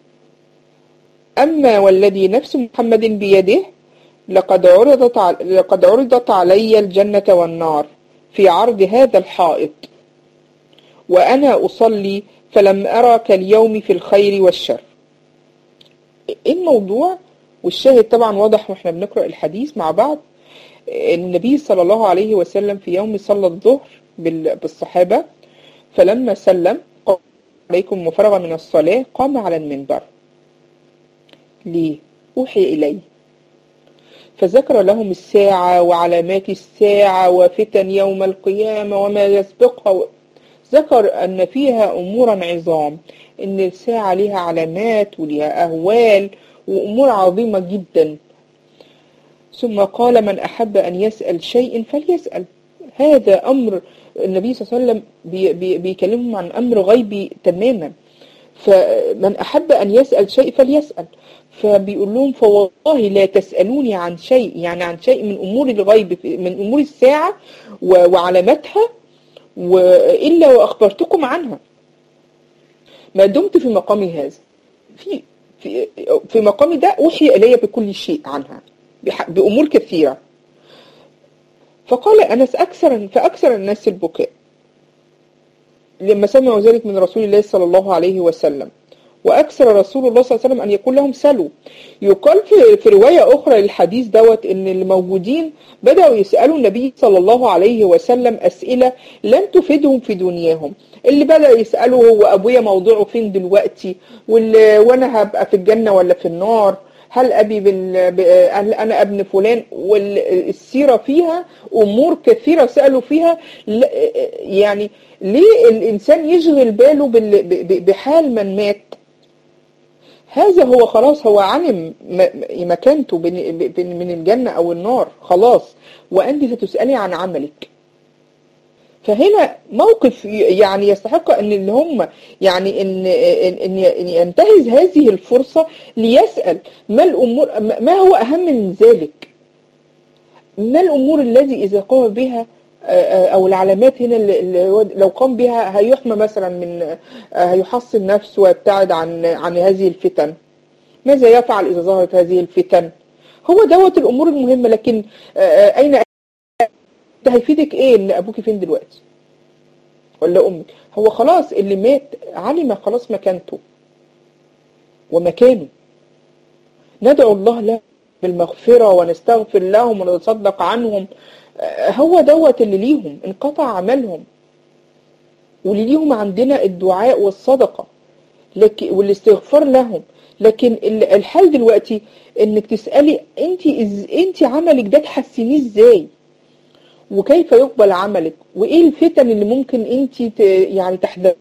أما والذي نفس محمد بيده لقد عرضت ع- لقد عرضت علي الجنة والنار في عرض هذا الحائط وأنا أصلي فلم أرى كاليوم في الخير والشر إيه الموضوع والشاهد طبعا واضح واحنا بنقرأ الحديث مع بعض النبي صلى الله عليه وسلم في يوم صلى الظهر بال- بالصحابة فلما سلم قال عليكم وفرغ من الصلاة قام على المنبر ليه أوحي إليه فذكر لهم الساعة وعلامات الساعة وفتن يوم القيامة وما يسبقها و... ذكر أن فيها أمورا عظام إن الساعة لها علامات ولها أهوال وأمور عظيمة جدا ثم قال من أحب أن يسأل شيء فليسأل هذا أمر النبي صلى الله عليه وسلم بي بي بيكلمهم عن أمر غيبي تماما فمن أحب أن يسأل شيء فليسأل فبيقول لهم فوالله لا تسألوني عن شيء يعني عن شيء من أمور الغيب من أمور الساعة وعلاماتها وإلا وأخبرتكم عنها ما دمت في مقامي هذا في في في مقامي ده أوحي إلي بكل شيء عنها بأمور كثيرة فقال أنس أكثر فأكثر الناس البكاء لما سمعوا ذلك من رسول الله صلى الله عليه وسلم وأكثر رسول الله صلى الله عليه وسلم أن يقول لهم سلوا يقال في, في رواية أخرى للحديث دوت أن الموجودين بدأوا يسألوا النبي صلى الله عليه وسلم أسئلة لن تفيدهم في دنياهم اللي بدأ يسأله هو أبويا موضوعه فين دلوقتي وأنا هبقى في الجنة ولا في النار هل أبي بال... هل أنا ابن فلان والسيرة فيها أمور كثيرة سألوا فيها يعني ليه الإنسان يشغل باله بال... بحال من مات هذا هو خلاص هو علم مكانته من الجنة أو النار خلاص وأنت ستسألي عن عملك فهنا موقف يعني يستحق ان اللي هم يعني ان ان ينتهز هذه الفرصة ليسأل ما الامور ما هو اهم من ذلك ما الامور الذي اذا قام بها او العلامات هنا اللي لو قام بها هيحمى مثلا من هيحصن نفسه ويبتعد عن عن هذه الفتن ماذا يفعل اذا ظهرت هذه الفتن هو دوت الامور المهمة لكن اين ده هيفيدك ايه ان ابوك فين دلوقتي ولا امك هو خلاص اللي مات علم خلاص مكانته ومكانه ندعو الله له بالمغفرة ونستغفر لهم ونتصدق عنهم هو دوت اللي ليهم انقطع عملهم واللي ليهم عندنا الدعاء والصدقة لكن والاستغفار لهم لكن الحال دلوقتي انك تسألي انت إز انت عملك ده تحسنيه ازاي وكيف يقبل عملك وايه الفتن اللي ممكن انت يعني تحذر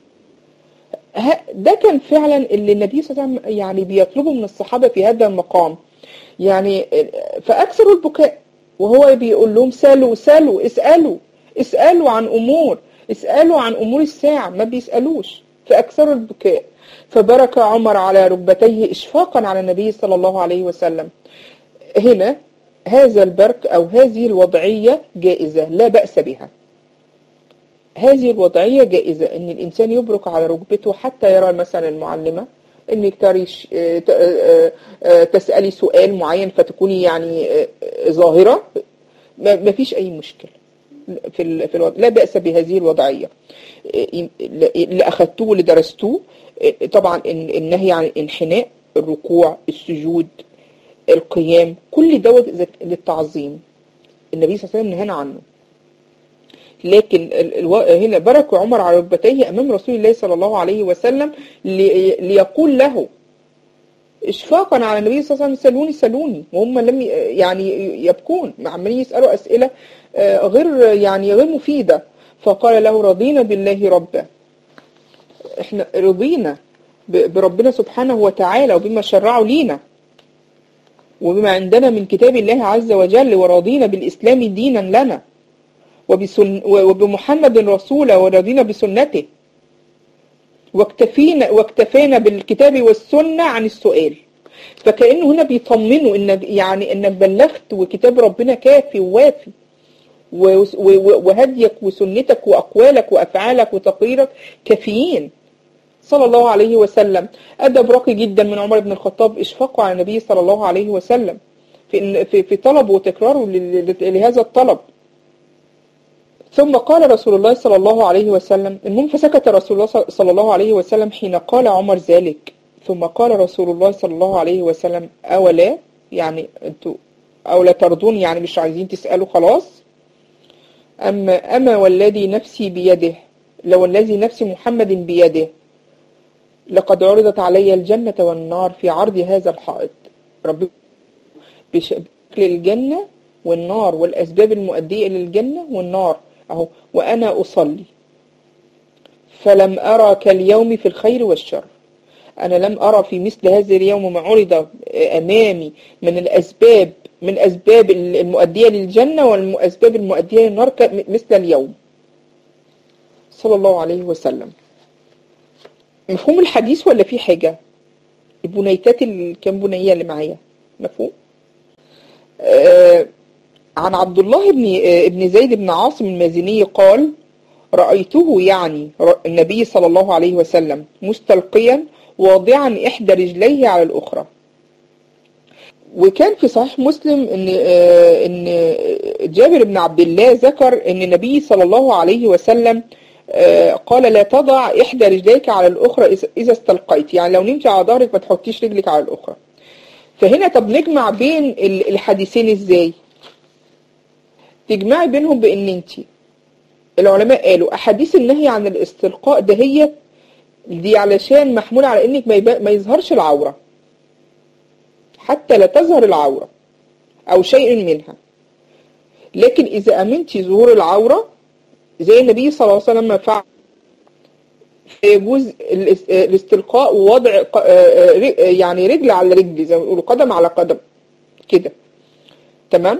ده كان فعلا اللي النبي صلى الله عليه وسلم يعني بيطلبه من الصحابة في هذا المقام يعني فأكثروا البكاء وهو بيقول لهم سالوا سالوا اسألوا اسألوا عن أمور اسألوا عن أمور الساعة ما بيسألوش فأكثروا البكاء فبرك عمر على ركبتيه إشفاقا على النبي صلى الله عليه وسلم هنا هذا البرك أو هذه الوضعية جائزة لا بأس بها هذه الوضعية جائزة ان الانسان يبرك على ركبته حتى يرى مثلا المعلمة انك تريش تسألي سؤال معين فتكوني يعني ظاهرة ما فيش اي مشكلة في في الوضع لا بأس بهذه الوضعية اللي اخذتوه واللي درستوه طبعا النهي عن الانحناء الركوع السجود القيام كل دوت للتعظيم النبي صلى الله عليه وسلم نهانا عنه لكن هنا برك عمر على ركبتيه أمام رسول الله صلى الله عليه وسلم ليقول له إشفاقا على النبي صلى الله عليه وسلم سلوني سلوني وهم لم يعني يبكون عمالين يسألوا أسئلة غير يعني غير مفيدة فقال له رضينا بالله ربا احنا رضينا بربنا سبحانه وتعالى وبما شرعه لينا وبما عندنا من كتاب الله عز وجل ورضينا بالإسلام دينا لنا وبسن وبمحمد رسولا ورضينا بسنته واكتفينا واكتفينا بالكتاب والسنة عن السؤال فكأنه هنا بيطمنوا إن يعني إنك بلغت وكتاب ربنا كافي ووافي وهديك وسنتك وأقوالك وأفعالك وتقريرك كافيين صلى الله عليه وسلم أدب راقي جدا من عمر بن الخطاب إشفاقه على النبي صلى الله عليه وسلم في في في طلبه وتكراره لهذا الطلب ثم قال رسول الله صلى الله عليه وسلم المهم فسكت رسول الله صلى الله عليه وسلم حين قال عمر ذلك ثم قال رسول الله صلى الله عليه وسلم أولا يعني أنتوا أولا ترضون يعني مش عايزين تسألوا خلاص أما أما والذي نفسي بيده لو الذي نفس محمد بيده لقد عرضت علي الجنة والنار في عرض هذا الحائط رب بشكل الجنة والنار والأسباب المؤدية للجنة والنار أهو وأنا أصلي فلم أرى كاليوم في الخير والشر أنا لم أرى في مثل هذا اليوم ما عرض أمامي من الأسباب من أسباب المؤدية للجنة والأسباب المؤدية للنار مثل اليوم صلى الله عليه وسلم مفهوم الحديث ولا في حاجة البنيتات الكام بنية اللي معايا مفهوم آه عن عبد الله بن آه ابن زيد بن عاصم المازني قال رأيته يعني النبي صلى الله عليه وسلم مستلقيا واضعا إحدى رجليه على الأخرى وكان في صحيح مسلم ان آه ان جابر بن عبد الله ذكر ان النبي صلى الله عليه وسلم قال لا تضع إحدى رجليك على الأخرى إذا استلقيت يعني لو نمت على ظهرك ما تحطيش رجلك على الأخرى فهنا طب نجمع بين الحديثين إزاي تجمعي بينهم بأن انت العلماء قالوا أحاديث النهي عن الاستلقاء ده هي دي علشان محمولة على انك ما يظهرش العورة حتى لا تظهر العورة أو شيء منها لكن إذا أمنتي ظهور العورة زي النبي صلى الله عليه وسلم فعل يجوز الاستلقاء ووضع يعني رجل على رجل زي ما بيقولوا قدم على قدم كده تمام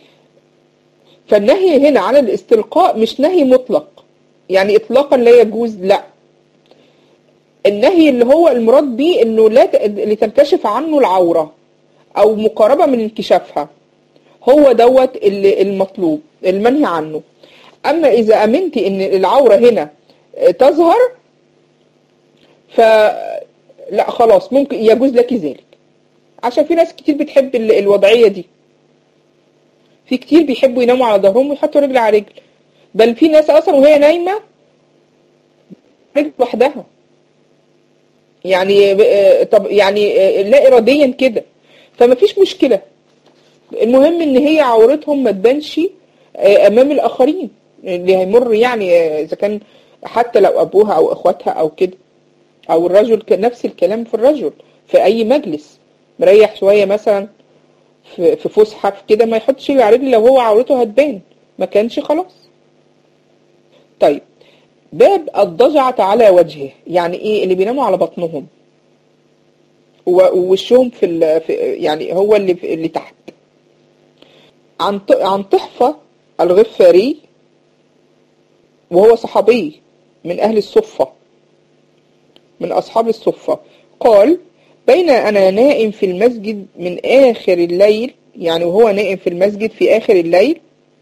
فالنهي هنا عن الاستلقاء مش نهي مطلق يعني اطلاقا لا يجوز لا النهي اللي هو المراد بيه انه لا لتنكشف عنه العورة او مقاربة من انكشافها هو دوت المطلوب المنهي عنه أما إذا أمنت إن العورة هنا تظهر فلا خلاص ممكن يجوز لك ذلك عشان في ناس كتير بتحب الوضعية دي في كتير بيحبوا يناموا على ظهرهم ويحطوا رجل على رجل بل في ناس أصلا وهي نايمة رجل لوحدها يعني طب يعني لا إراديا كده فما فيش مشكلة المهم إن هي عورتهم ما تبانش أمام الآخرين اللي هيمر يعني إذا كان حتى لو أبوها أو أخواتها أو كده أو الرجل نفس الكلام في الرجل في أي مجلس مريح شوية مثلا في فسحة في كده ما يحطش رجل على رجل لو هو عورته هتبان ما كانش خلاص طيب باب الضجعة على وجهه يعني ايه اللي بيناموا على بطنهم ووشهم في, ال... في يعني هو اللي في... اللي تحت عن عن طحفة الغفاري وهو صحابي من أهل الصفة من أصحاب الصفة قال بين أنا نائم في المسجد من آخر الليل يعني وهو نائم في المسجد في آخر الليل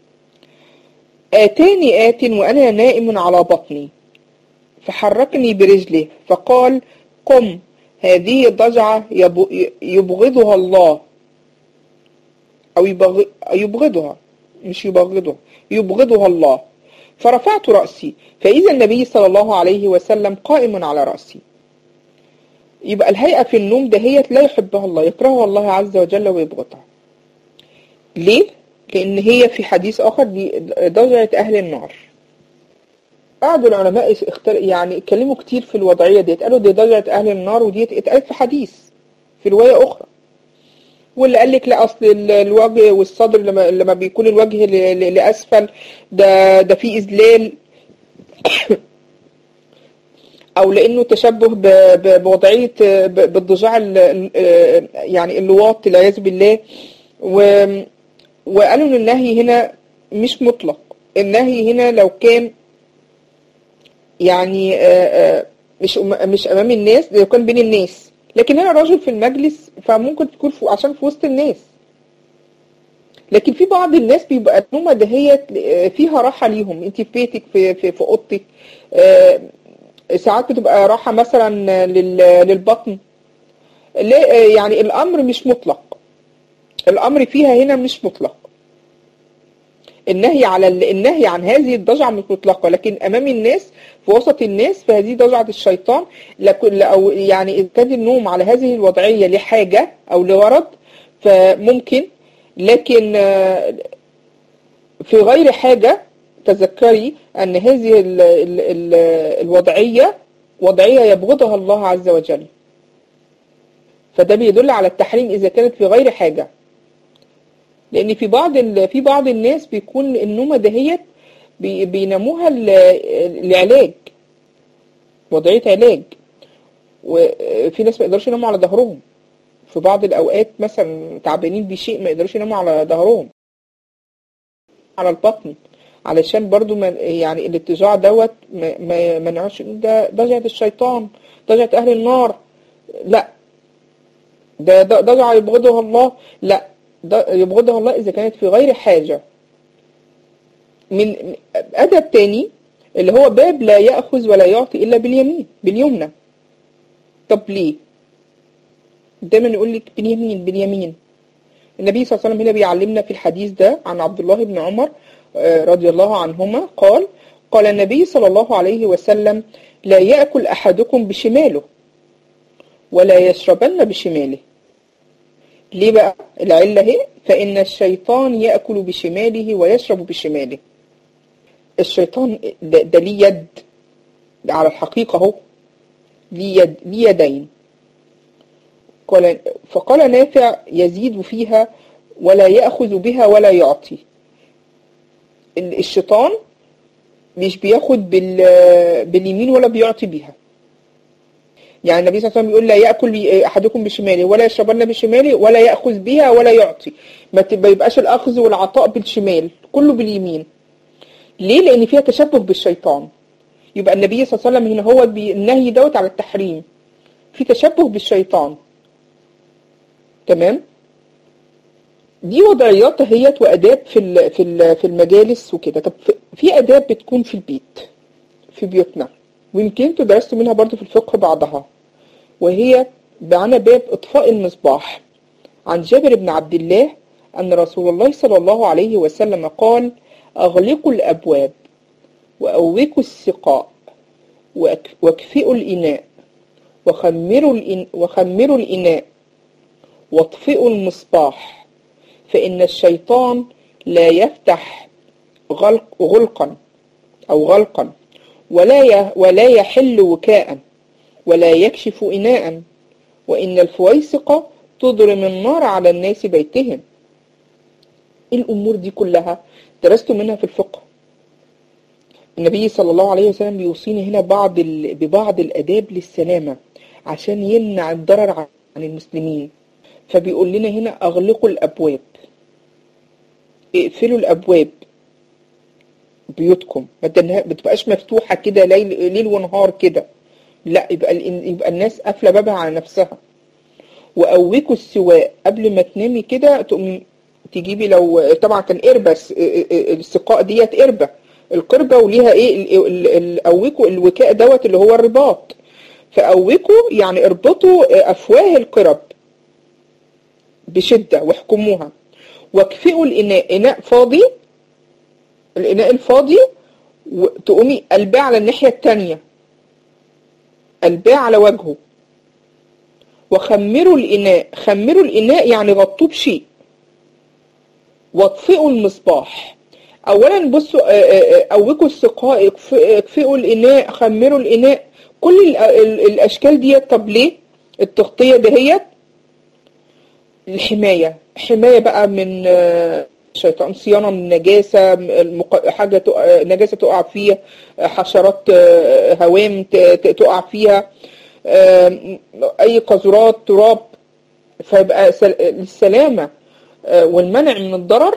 آتاني آت وأنا نائم على بطني فحركني برجله فقال قم هذه ضجعة يبغضها الله أو يبغضها مش يبغضها يبغضها الله فرفعت رأسي فإذا النبي صلى الله عليه وسلم قائم على رأسي يبقى الهيئة في النوم دهيت لا يحبها الله يكرهها الله عز وجل ويبغضها ليه؟ لأن هي في حديث آخر دي ضجعة أهل النار قعدوا العلماء اختار يعني اتكلموا كتير في الوضعية ديت قالوا دي ضجعة أهل النار وديت اتقالت في حديث في رواية أخرى واللي قال لك لا اصل الوجه والصدر لما لما بيكون الوجه لاسفل ده ده فيه اذلال او لانه تشبه بوضعيه بالضجاع يعني اللواط والعياذ بالله وقالوا ان النهي هنا مش مطلق النهي هنا لو كان يعني مش مش امام الناس لو كان بين الناس لكن هنا رجل في المجلس فممكن تكون في عشان في وسط الناس لكن في بعض الناس بيبقى النومة دهيت فيها راحة ليهم انت في بيتك في في, في اوضتك ساعات بتبقى راحة مثلا للبطن يعني الامر مش مطلق الامر فيها هنا مش مطلق النهي على النهي عن هذه الضجعة مش مطلقة لكن امام الناس في وسط الناس فهذه ضجعة الشيطان او يعني اذا كان النوم على هذه الوضعية لحاجة او لغرض فممكن لكن في غير حاجة تذكري ان هذه ال ال ال الوضعية وضعية يبغضها الله عز وجل فده بيدل على التحريم اذا كانت في غير حاجة لان في بعض في بعض الناس بيكون النومه دهيت بيناموها لعلاج وضعيه علاج وفي ناس ما يقدرش يناموا على ظهرهم في بعض الأوقات مثلا تعبانين بشيء ما يقدروش يناموا على ظهرهم على البطن علشان برضو ما يعني الاضطجاع دوت ما ما ما نقعدش نقول ده ضجعة الشيطان ضجعة أهل النار لا ده ده ضجعة يبغضها الله لا ده يبغضها الله إذا كانت في غير حاجة من أدب تاني اللي هو باب لا يأخذ ولا يعطي إلا باليمين باليمنى طب ليه دايما يقول لك باليمين باليمين النبي صلى الله عليه وسلم هنا بيعلمنا في الحديث ده عن عبد الله بن عمر رضي الله عنهما قال قال النبي صلى الله عليه وسلم لا يأكل أحدكم بشماله ولا يشربن بشماله ليه بقى العلة هي فإن الشيطان يأكل بشماله ويشرب بشماله الشيطان ده, ده ليه يد على الحقيقة هو ليه يد ليه يدين قال فقال نافع يزيد فيها ولا يأخذ بها ولا يعطي الشيطان مش بياخد باليمين ولا بيعطي بيها يعني النبي صلى الله عليه وسلم بيقول لا يأكل أحدكم بشماله ولا يشربن بشماله ولا يأخذ بها ولا يعطي ما يبقاش الأخذ والعطاء بالشمال كله باليمين ليه؟ لأن فيها تشبه بالشيطان يبقى النبي صلى الله عليه وسلم هنا هو النهي دوت على التحريم في تشبه بالشيطان تمام دي وضعيات هيت واداب في في في المجالس وكده طب في اداب بتكون في البيت في بيوتنا ويمكن انتوا درستوا منها برضو في الفقه بعضها وهي معانا باب اطفاء المصباح عن جابر بن عبد الله ان رسول الله صلى الله عليه وسلم قال اغلقوا الابواب واوكوا السقاء واكفئوا الاناء وخمروا الإن وخمروا الاناء واطفئوا المصباح فإن الشيطان لا يفتح غلق غلقا أو غلقا ولا ولا يحل وكاء ولا يكشف إناء وإن الفويسقة تضرم النار على الناس بيتهم الأمور دي كلها درست منها في الفقه النبي صلى الله عليه وسلم بيوصيني هنا بعض ببعض الآداب للسلامة عشان يمنع الضرر عن المسلمين فبيقول لنا هنا أغلقوا الأبواب اقفلوا الأبواب بيوتكم ما تبقاش مفتوحة كده ليل, ليل ونهار كده لا يبقى يبقى الناس قافلة بابها على نفسها وقوكوا السواء قبل ما تنامي كده تقومي تجيبي لو طبعا كان قربة السقاء ديت قربة القربة وليها ايه قوكوا الوكاء دوت اللي هو الرباط فقوكوا يعني اربطوا افواه القرب بشدة واحكموها واكفئوا الإناء إناء فاضي الإناء الفاضي تقومي قلباه على الناحية التانية قلباه على وجهه وخمروا الإناء خمروا الإناء يعني غطوه بشيء واطفئوا المصباح أولا بصوا أوكوا السقاء اكفئوا الإناء خمروا الإناء كل الأشكال ديت طب ليه التغطية دهيت الحماية حماية بقى من شيطان صيانة من نجاسة حاجة تقع نجاسة تقع فيها حشرات هوام تقع فيها أي قذرات تراب فيبقى السلامة والمنع من الضرر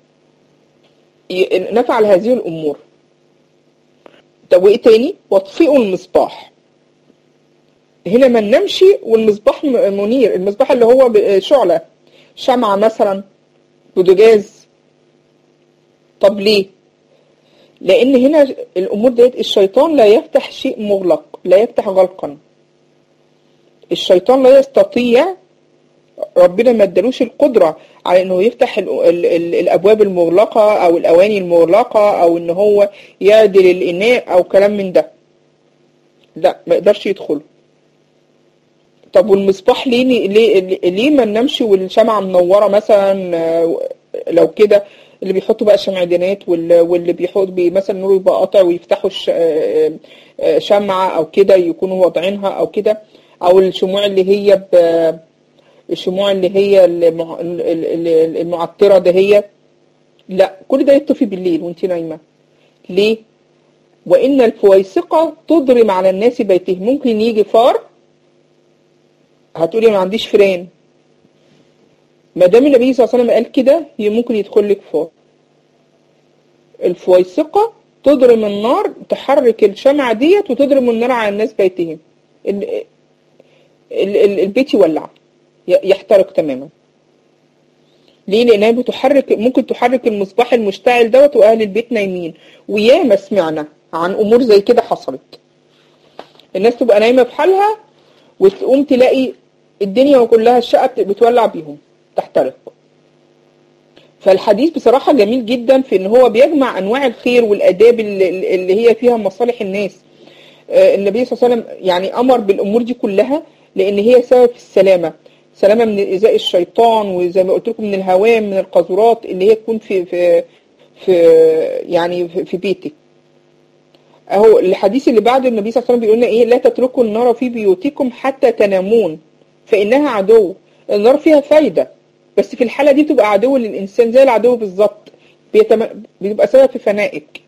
نفعل هذه الأمور طب وإيه تاني؟ واطفئوا المصباح هنا ما نمشي والمصباح منير المصباح اللي هو شعلة شمعة مثلا بوتاجاز طب ليه لان هنا الامور ديت الشيطان لا يفتح شيء مغلق لا يفتح غلقا الشيطان لا يستطيع ربنا ما ادالوش القدرة على انه يفتح ال ال ال الابواب المغلقة او الاواني المغلقة او ان هو يعدل الاناء او كلام من ده لا ما يقدرش يدخله طب والمصباح ليه ليه ليه ما ننامش والشمعة منورة مثلا لو كده اللي بيحطوا بقى الشمعدانات واللي بيحط بي مثلا نور يبقى قاطع ويفتحوا شمعة او كده يكونوا واضعينها او كده او الشموع اللي هي ب الشموع اللي هي المعطرة ده هي لا كل ده يطفي بالليل وانت نايمة ليه وإن الفويسقة تضرم على الناس بيته ممكن يجي فار هتقولي ما عنديش فران ما دام النبي صلى الله عليه وسلم قال كده هي ممكن يدخل لك فار الفويسقة تضرم النار تحرك الشمعة ديت وتضرم النار على الناس بيتهم ال- ال- ال- البيت يولع ي- يحترق تماما ليه لانها بتحرك ممكن تحرك المصباح المشتعل دوت واهل البيت نايمين وياما سمعنا عن امور زي كده حصلت الناس تبقى نايمه في حالها وتقوم تلاقي الدنيا كلها الشقه بت- بتولع بيهم تحترق فالحديث بصراحة جميل جدا في ان هو بيجمع انواع الخير والاداب اللي اللي هي فيها مصالح الناس آه، النبي صلى الله عليه وسلم يعني امر بالامور دي كلها لان هي سبب في السلامة سلامة من ايذاء الشيطان وزي ما قلت لكم من الهوام من القاذورات اللي هي تكون في في في يعني في في بيتك اهو الحديث اللي بعد النبي صلى الله عليه وسلم بيقول لنا ايه لا تتركوا النار في بيوتكم حتى تنامون فانها عدو النار فيها فايدة بس في الحالة دي بتبقى عدو للإنسان زي العدو بالظبط بيتم... بيبقى سبب في فنائك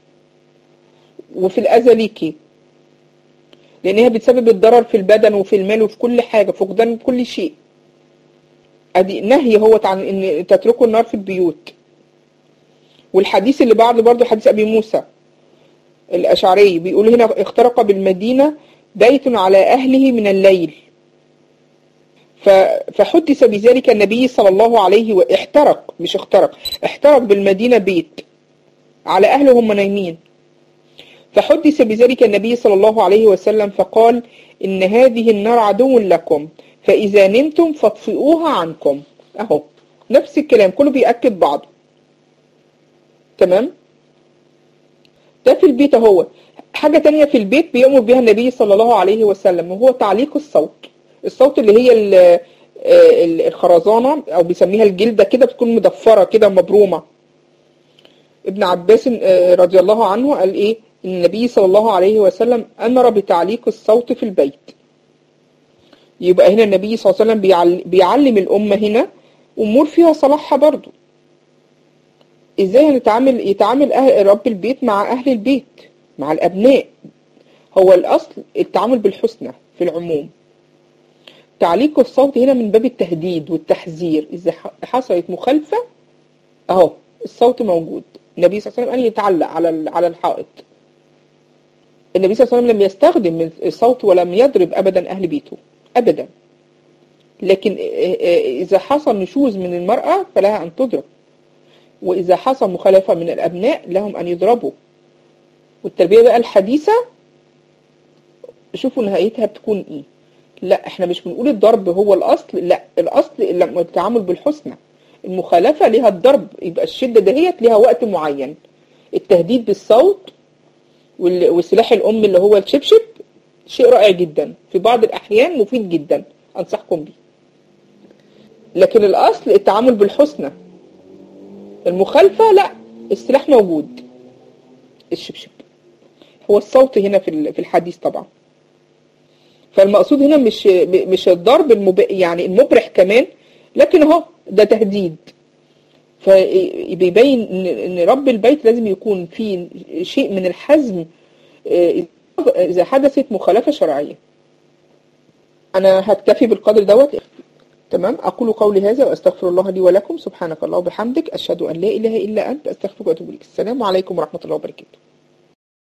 وفي الأذى ليكي لأن هي بتسبب الضرر في البدن وفي المال وفي كل حاجة فقدان كل شيء أدي نهي هو عن إن تتركوا النار في البيوت والحديث اللي بعده برضه حديث أبي موسى الأشعري بيقول هنا اخترق بالمدينة بيت على أهله من الليل ف- فحدث بذلك النبي صلى الله عليه وسلم احترق مش اخترق احترق بالمدينة بيت على أهله هم نايمين فحدث بذلك النبي صلى الله عليه وسلم فقال إن هذه النار عدو لكم فإذا نمتم فاطفئوها عنكم أهو نفس الكلام كله بيأكد بعضه تمام ده في البيت اهو حاجة تانية في البيت بيأمر بها النبي صلى الله عليه وسلم وهو تعليق الصوت الصوت اللي هي ال- آه، ال- الخرزانة أو بيسميها الجلدة كده بتكون مضفرة كده مبرومة ابن عباس آه، رضي الله عنه قال إيه إن النبي صلى الله عليه وسلم أمر بتعليق الصوت في البيت يبقى هنا النبي صلى الله عليه وسلم بيعل- بيعلم الأمة هنا أمور فيها صلاحها برضو ازاي هنتعامل يتعامل أهل رب البيت مع اهل البيت مع الابناء هو الاصل التعامل بالحسنى في العموم تعليق الصوت هنا من باب التهديد والتحذير اذا ح- حصلت مخالفة اهو الصوت موجود النبي صلى الله عليه وسلم قال يتعلق على ال- على الحائط النبي صلى الله عليه وسلم لم يستخدم من الصوت ولم يضرب ابدا اهل بيته ابدا لكن آه، آه، اذا حصل نشوز من المرأة فلها ان تضرب وإذا حصل مخالفة من الأبناء لهم أن يضربوا والتربية بقى الحديثة شوفوا نهايتها بتكون إيه لا احنا مش بنقول الضرب هو الأصل لا الأصل لما التعامل بالحسنى المخالفة ليها الضرب يبقى الشدة دهيت ليها وقت معين التهديد بالصوت وال- وسلاح الأم اللي هو الشبشب شيء رائع جدا في بعض الأحيان مفيد جدا أنصحكم بيه لكن الأصل التعامل بالحسنى المخالفة لا السلاح موجود الشبشب هو الصوت هنا في ال- في الحديث طبعا فالمقصود هنا مش مش الضرب المب... يعني المبرح كمان لكن اهو ده تهديد فبيبين ان إن رب البيت لازم يكون فيه شيء من الحزم آه، اذا حدثت مخالفة شرعية انا هكتفي بالقدر دوت تمام أقول قولي هذا وأستغفر الله لي ولكم سبحانك الله وبحمدك أشهد أن لا إله إلا أنت أستغفرك وأتوب إليك السلام عليكم ورحمة الله وبركاته